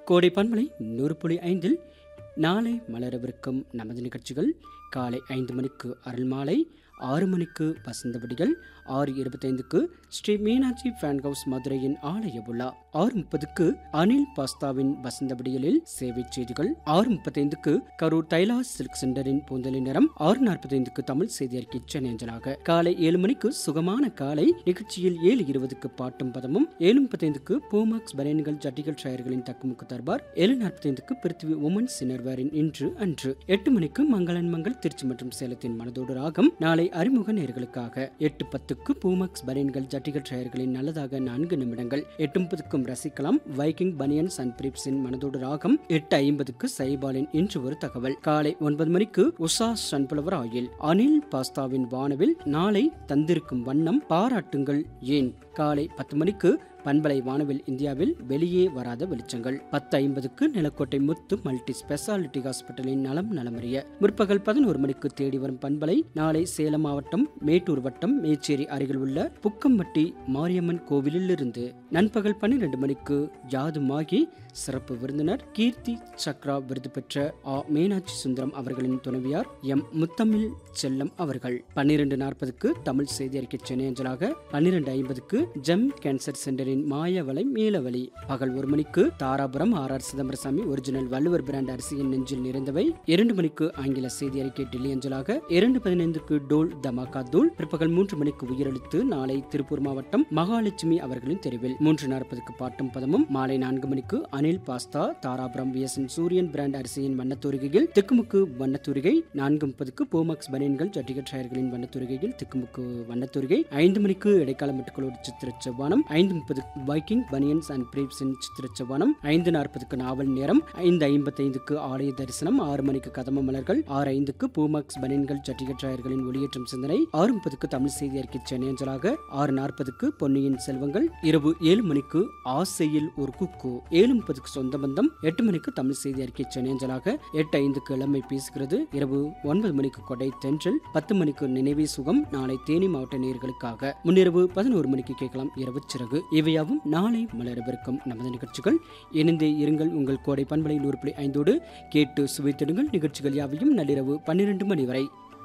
கோடை பண்பலை நூறு புள்ளி ஐந்தில் நாளை மலரவிருக்கும் நமது நிகழ்ச்சிகள் காலை ஐந்து மணிக்கு அருள்மாலை ஆறு மணிக்கு வசந்தவடிகள் ஆறு இருபத்தைந்துக்கு ஸ்ரீ மீனாட்சி ஃபேன் ஹவுஸ் மதுரையின் ஆலய விழா ஆறு முப்பதுக்கு அனில் பாஸ்தாவின் வசந்தவடிகளில் சேவை செய்திகள் ஆறு முப்பத்தைந்துக்கு கரூர் தைலாஸ் சில்க் சென்டரின் பூந்தலி நிறம் ஆறு நாற்பத்தைந்துக்கு தமிழ் செய்தி அறிக்கை சென்னையஞ்சலாக காலை ஏழு மணிக்கு சுகமான காலை நிகழ்ச்சியில் ஏழு இருபதுக்கு பாட்டும் பதமும் ஏழு முப்பத்தைந்துக்கு பூமாக்ஸ் பரேன்கள் ஜட்டிகள் ஷயர்களின் தக்குமுக்கு தர்பார் ஏழு நாற்பத்தைந்துக்கு பிருத்திவி உமன் சினர்வாரின் இன்று அன்று எட்டு மணிக்கு மங்களன் மங்கள் திருச்சி மற்றும் சேலத்தின் மனதோடு ராகம் நாளை அறிமுக நேர்களுக்காக எட்டு பத்துக்கு பூமக்ஸ் பரேன்கள் ஜட்டிகள் ஷயர்களின் நல்லதாக நான்கு நிமிடங்கள் எட்டு முப்பதுக்கும் ரசிக்கலாம் வைக்கிங் பனியன்ஸ் அண்ட் பிரிப்ஸின் மனதோடு ராகம் எட்டு ஐம்பதுக்கு சைபாலின் இன்று ஒரு தகவல் காலை ஒன்பது மணிக்கு உஷா சன்புலவர் ஆயில் அனில் பாஸ்தாவின் வானவில் நாளை தந்திருக்கும் வண்ணம் பாராட்டுங்கள் ஏன் காலை பத்து மணிக்கு பண்பலை வானவில் இந்தியாவில் வெளியே வராத வெளிச்சங்கள் பத்து ஐம்பதுக்கு நிலக்கோட்டை முத்து மல்டி ஸ்பெஷாலிட்டி ஹாஸ்பிட்டலின் நலம் நலமறிய முற்பகல் பதினோரு மணிக்கு தேடி வரும் பண்பலை நாளை சேலம் மாவட்டம் மேட்டூர் வட்டம் மேச்சேரி அருகில் உள்ள புக்கம்பட்டி மாரியம்மன் கோவிலில் இருந்து நண்பகல் பன்னிரண்டு மணிக்கு யாதுமாகி சிறப்பு விருந்தினர் கீர்த்தி சக்ரா விருது பெற்ற ஆ மீனாட்சி சுந்தரம் அவர்களின் துணைவியார் எம் முத்தமிழ் செல்லம் அவர்கள் பன்னிரண்டு நாற்பதுக்கு தமிழ் செய்தி அறிக்கை சென்னை அஞ்சலாக பன்னிரண்டு ஐம்பதுக்கு ஜெம் கேன்சர் சென்டரின் மாயவலை மீளவழி பகல் ஒரு மணிக்கு Dharapuram R R Chidambarasamy original Valluvar brand அரிசியின் நெஞ்சில் நிறைந்தவை இரண்டு மணிக்கு ஆங்கில செய்தி அறிக்கை டெல்லி அஞ்சலாக இரண்டு பதினைந்துக்கு டோல் தமாகா தூள் பிற்பகல் மூன்று மணிக்கு உயிரெழுத்து நாளை திருப்பூர் மாவட்டம் மகாலட்சுமி அவர்களின் தெருவில் மூன்று நாற்பதுக்கு பாட்டும் பதமும் மாலை நான்கு மணிக்கு Anil pasta Dharapuram VSN Suriyan brand அரிசியின் வண்ணத்தூரிகையில் திக்குமுக்கு வண்ணத்தூரிகை நான்கு முப்பதுக்கு போமக்ஸ் பனியன்கள் ஜட்டிகட் டயர்களின் வண்ணத்தூரிகையில் திக்குமுக்கு வண்ணத்தூரிகை ஐந்து மணிக்கு இடைக்கால மெட்டுக்களோடு சித்திர செவ்வானம் ஐந்து முப்பது வைக்கிங் பனியன்ஸ் அண்ட் பிரீப்ஸின் சித்திர செவ்வானம் ஐந்து நாற்பதுக்கு நாவல் நேரம் ஐந்து ஐம்பத்தைந்துக்கு ஆலய தரிசனம் ஆறு மணிக்கு கதம மலர்கள் ஆறு ஐந்துக்கு பூமக்ஸ் பனியன்கள் ஜட்டிகட் டயர்களின் ஒளியேற்றும் சிந்தனை ஆறு முப்பதுக்கு தமிழ் செய்தி அறிக்கை சென்னை அஞ்சலாக ஆறு நாற்பதுக்கு பொன்னியின் செல்வங்கள் இரவு ஏழு மணிக்கு ஆசையில் ஒரு குக்கு ஏழு முப்பதுக்கு சொந்த பந்தம் எட்டு மணிக்கு தமிழ் செய்தி அறிக்கை சென்னையஞ்சலாக எட்டு ஐந்துக்கு இளமை பேசுகிறது இரவு ஒன்பது மணிக்கு கொடை தென்றல் பத்து மணிக்கு நினைவே சுகம் நாளை தேனி மாவட்ட நேர்களுக்காக முன்னிரவு பதினோரு மணிக்கு கேட்கலாம் இரவு சிறகு இவையாவும் நாளை மலரவிருக்கும் நமது நிகழ்ச்சிகள் இணைந்தே இருங்கள் உங்கள் கோடை பண்பலை நூறு புள்ளி ஐந்தோடு கேட்டு சுவைத்திடுங்கள் நிகழ்ச்சிகள் யாவையும் நள்ளிரவு பன்னிரண்டு மணி வரை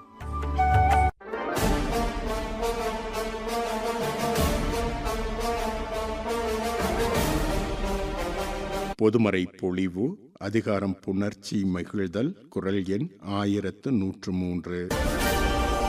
பொதுமறை பொழிவு அதிகாரம் புணர்ச்சி மகிழ்தல் குரல் எண் ஆயிரத்து நூற்று மூன்று